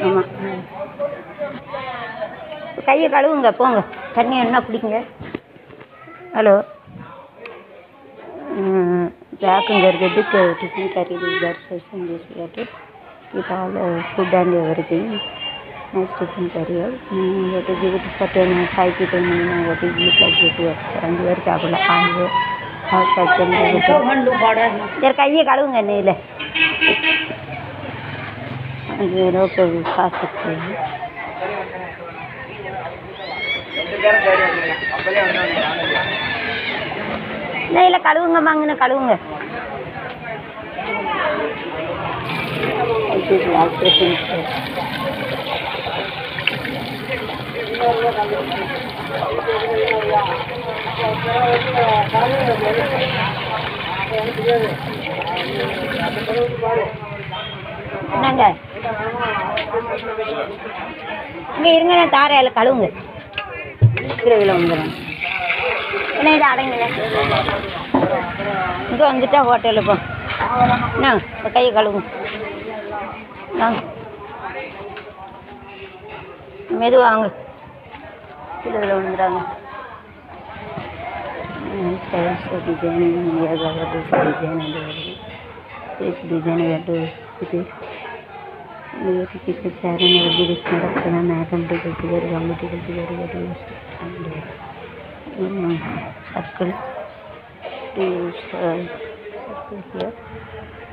ஆமாம் கையை கழுவுங்க போங்க தண்ணி என்ன குடிங்க ஹலோ பேக்குங்க இருக்குது டிஃபன் கறி தர்சன் சொல்லிட்டு with all uh, food and everything. Nice tiffin curry. Mm, what is it for ten five to ten minutes? What is it like this? Yes, and your चावल खाएंगे और सेकंड यार கையை கழுவுங்க நீல रोड पे भी खा सकते हैं இல்லை இல்லை கழுவுங்கம்மா அங்கே கழுவுங்க This is last preference, sir. என்னங்க இங்கே இருங்க நான் தாரையில் கழுவுங்க இருக்கிறதுல வந்துடுறேன் என்ன இது அடங்குங்க இங்கே வந்துட்டா ஹோட்டலில் போ என்ன இந்த கையை கழுவுங்க நாங்க மெதுவாக வாங்க கீழே விழுந்துறாங்க டைல்ஸ் டிசைன் ஏதாவது டிசைன் அது வருது ஃபேஸ் డిజైన్ గడ్డు ఇది ఇక్కడ సారీ వడ్డీ తీసుకుంటారు కదా మేకం టికెట్ గారు గమ్మ టికెట్ గారు గడ్డు సర్కిల్ సర్కిల్ హియర్